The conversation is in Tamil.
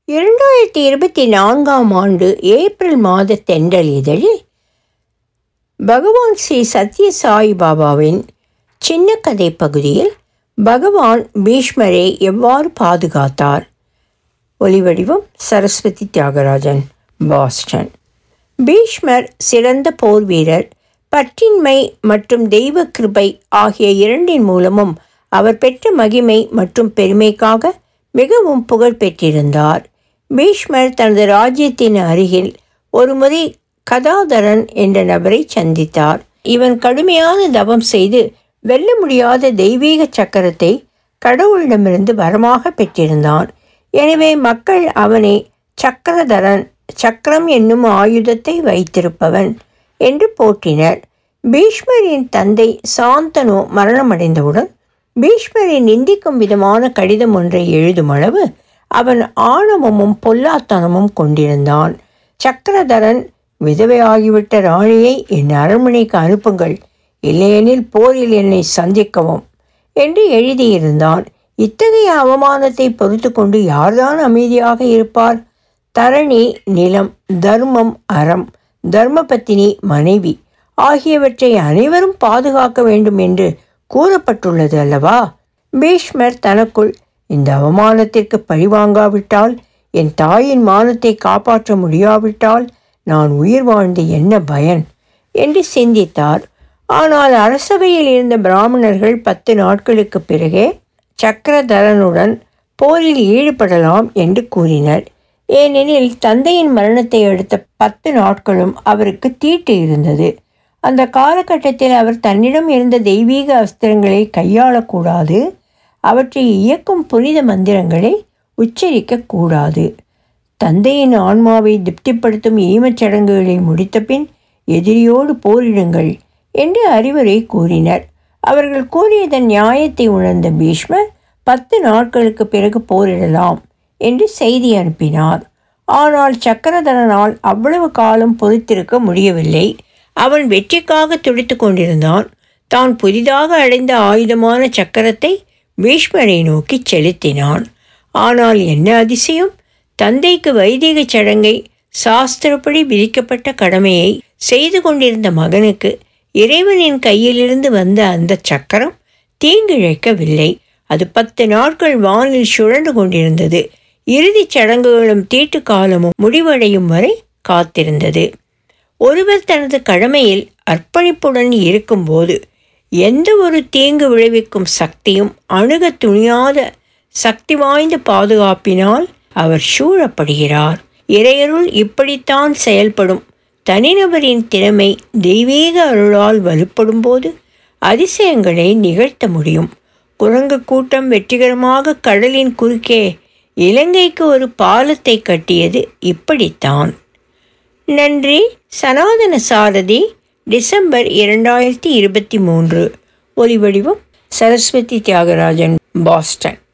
இரண்டாயிரத்தி இருபத்தி நான்காம் ஆண்டு ஏப்ரல் மாத தென்றல் இதழில் பகவான் ஸ்ரீ சத்ய சாய் பாபாவின் சின்ன கதை பகுதியில் பகவான் பீஷ்மரை எவ்வாறு பாதுகாத்தார் ஒலிவடிவம் சரஸ்வதி தியாகராஜன் பாஸ்டன் பீஷ்மர் சிறந்த போர் வீரர் பற்றின்மை மற்றும் தெய்வ கிருபை ஆகிய இரண்டின் மூலமும் அவர் பெற்ற மகிமை மற்றும் பெருமைக்காக மிகவும் புகழ் பெற்றிருந்தார் பீஷ்மர் தனது ராஜ்யத்தின் அருகில் ஒருமுறை கதாதரன் என்ற நபரை சந்தித்தார் இவன் கடுமையான தவம் செய்து வெல்ல முடியாத தெய்வீக சக்கரத்தை கடவுளிடமிருந்து வரமாக பெற்றிருந்தான் எனவே மக்கள் அவனை சக்கரதரன் சக்கரம் என்னும் ஆயுதத்தை வைத்திருப்பவன் என்று போற்றினர் பீஷ்மரின் தந்தை சாந்தனு மரணமடைந்தவுடன் பீஷ்மரை நிந்திக்கும் விதமான கடிதம் ஒன்றை எழுதும் அளவு அவன் ஆணவமும் பொல்லாத்தனமும் கொண்டிருந்தான் சக்கரதரன் விதவையாகிவிட்ட ராணியை என் அரண்மனைக்கு அனுப்புங்கள் இல்லையெனில் போரில் என்னை சந்திக்கவும் என்று எழுதியிருந்தான் இத்தகைய அவமானத்தை பொறுத்து கொண்டு யார்தான் அமைதியாக இருப்பார் தரணி நிலம் தர்மம் அறம் தர்மபத்தினி மனைவி ஆகியவற்றை அனைவரும் பாதுகாக்க வேண்டும் என்று கூறப்பட்டுள்ளது அல்லவா பீஷ்மர் தனக்குள் இந்த அவமானத்திற்கு பழிவாங்காவிட்டால் என் தாயின் மானத்தை காப்பாற்ற முடியாவிட்டால் நான் உயிர் வாழ்ந்து என்ன பயன் என்று சிந்தித்தார் ஆனால் அரசவையில் இருந்த பிராமணர்கள் பத்து நாட்களுக்கு பிறகே சக்கரதரனுடன் போரில் ஈடுபடலாம் என்று கூறினர் ஏனெனில் தந்தையின் மரணத்தை அடுத்த பத்து நாட்களும் அவருக்கு தீட்டு இருந்தது அந்த காலகட்டத்தில் அவர் தன்னிடம் இருந்த தெய்வீக அஸ்திரங்களை கையாளக்கூடாது அவற்றை இயக்கும் புனித மந்திரங்களை உச்சரிக்கக்கூடாது தந்தையின் ஆன்மாவை திருப்திப்படுத்தும் ஈமச் சடங்குகளை முடித்தபின் எதிரியோடு போரிடுங்கள் என்று அறிவுரை கூறினர் அவர்கள் கூறியதன் நியாயத்தை உணர்ந்த பீஷ்மர் பத்து நாட்களுக்கு பிறகு போரிடலாம் என்று செய்தி அனுப்பினார் ஆனால் சக்கரதரனால் அவ்வளவு காலம் பொறுத்திருக்க முடியவில்லை அவன் வெற்றிக்காக துடித்து கொண்டிருந்தான் தான் புதிதாக அடைந்த ஆயுதமான சக்கரத்தை பீஷ்மரை நோக்கி செலுத்தினான் ஆனால் என்ன அதிசயம் தந்தைக்கு வைதிக சடங்கை சாஸ்திரப்படி விதிக்கப்பட்ட கடமையை செய்து கொண்டிருந்த மகனுக்கு இறைவனின் கையிலிருந்து வந்த அந்த சக்கரம் தீங்கிழைக்கவில்லை அது பத்து நாட்கள் வானில் சுழன்று கொண்டிருந்தது இறுதிச் சடங்குகளும் தீட்டு காலமும் முடிவடையும் வரை காத்திருந்தது ஒருவர் தனது கடமையில் அர்ப்பணிப்புடன் இருக்கும்போது எந்த ஒரு தீங்கு விளைவிக்கும் சக்தியும் அணுக துணியாத சக்தி வாய்ந்த பாதுகாப்பினால் அவர் சூழப்படுகிறார் இறையருள் இப்படித்தான் செயல்படும் தனிநபரின் திறமை தெய்வீக அருளால் வலுப்படும் போது அதிசயங்களை நிகழ்த்த முடியும் குரங்கு கூட்டம் வெற்றிகரமாக கடலின் குறுக்கே இலங்கைக்கு ஒரு பாலத்தை கட்டியது இப்படித்தான் நன்றி சனாதன சாரதி டிசம்பர் இரண்டாயிரத்தி இருபத்தி மூன்று ஒலிவடிவம் சரஸ்வதி தியாகராஜன் பாஸ்டன்